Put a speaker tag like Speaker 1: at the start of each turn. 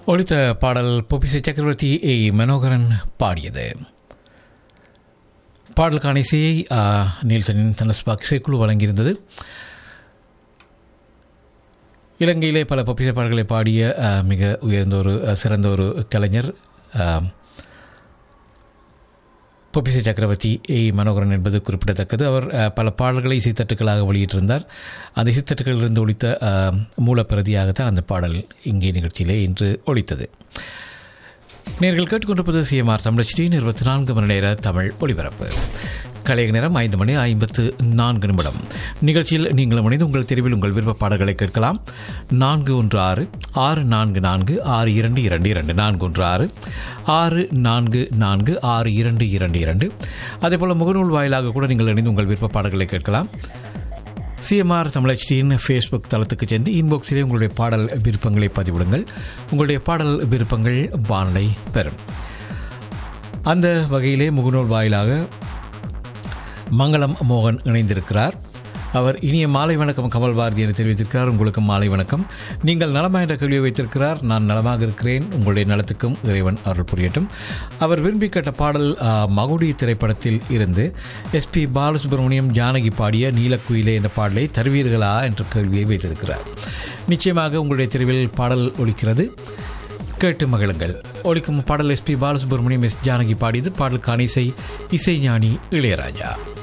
Speaker 1: ஒழித்த பாடல் பொப்பிசை சக்கரவர்த்தி ஏ மனோகரன் பாடியது பாடலுக்கான இசையை ஆ, நீல்சனின் தனஸ்பாக் இசைக்குழு வழங்கியிருந்தது இலங்கையிலே பல பொப்பிசை பாடல்களை பாடிய ஆ, மிக உயர்ந்த ஒரு ஆ, சிறந்த ஒரு கலைஞர் ஆ, பொப்பிசை சக்கரவர்த்தி ஏ மனோகரன் என்பது குறிப்பிடத்தக்கது அவர் அஹ், பல பாடல்களை இசைத்தட்டுக்களாக வெளியிட்டிருந்தார் அந்த இசைத்தட்டுகளிலிருந்து ஒழித்த அஹ், மூலப்பிரதியாகத்தான் அந்த பாடல் இங்கே நிகழ்ச்சியிலே இன்று ஒழித்தது நேர்கள் கேட்டுக்கொண்டிருப்பது சிஎம்ஆர் தமிழச்சி இருபத்தி நான்கு மணி நேர தமிழ் ஒளிபரப்பு கலைய நேரம் ஐந்து மணி ஐம்பத்து நான்கு நிமிடம் நிகழ்ச்சியில் நீங்கள் இணைந்து உங்கள் தெரிவில் உங்கள் விருப்ப பாடல்களை கேட்கலாம் நான்கு ஒன்று ஆறு ஆறு நான்கு நான்கு ஆறு இரண்டு இரண்டு இரண்டு நான்கு ஒன்று ஆறு ஆறு நான்கு நான்கு ஆறு இரண்டு இரண்டு இரண்டு அதேபோல் முகநூல் வாயிலாக கூட நீங்கள் இணைந்து உங்கள் விருப்ப பாடல்களை கேட்கலாம் சிஎம்ஆர் தமிழச்சியின் ஃபேஸ்புக் தளத்துக்கு சென்று இன்பாக்ஸிலே உங்களுடைய பாடல் விருப்பங்களை பதிவிடுங்கள் உங்களுடைய பாடல் விருப்பங்கள் வானலை பெறும் அந்த வகையிலே முகநூல் வாயிலாக மங்களம் மோகன் இணைந்திருக்கிறார் அவர் இனிய மாலை வணக்கம் கமல் பாரதி என தெரிவித்திருக்கிறார் உங்களுக்கு மாலை வணக்கம் நீங்கள் நலமா என்ற கேள்வியை வைத்திருக்கிறார் நான் நலமாக இருக்கிறேன் உங்களுடைய நலத்துக்கும் இறைவன் அருள் புரியட்டும் அவர் விரும்பி கேட்ட பாடல் ஆ, மகுடி திரைப்படத்தில் இருந்து எஸ்பி பாலசுப்ரமணியம் ஜானகி பாடிய நீலக்குயிலே என்ற பாடலை தருவீர்களா என்ற கேள்வியை வைத்திருக்கிறார் நிச்சயமாக உங்களுடைய தெருவில் பாடல் ஒலிக்கிறது கேட்டு மகிழுங்கள் ஒலிக்கும் பாடல் எஸ்பி பாலசுப்ரமணியம் எஸ் ஜானகி பாடியது பாடலுக்கான இசை இசைஞானி இளையராஜா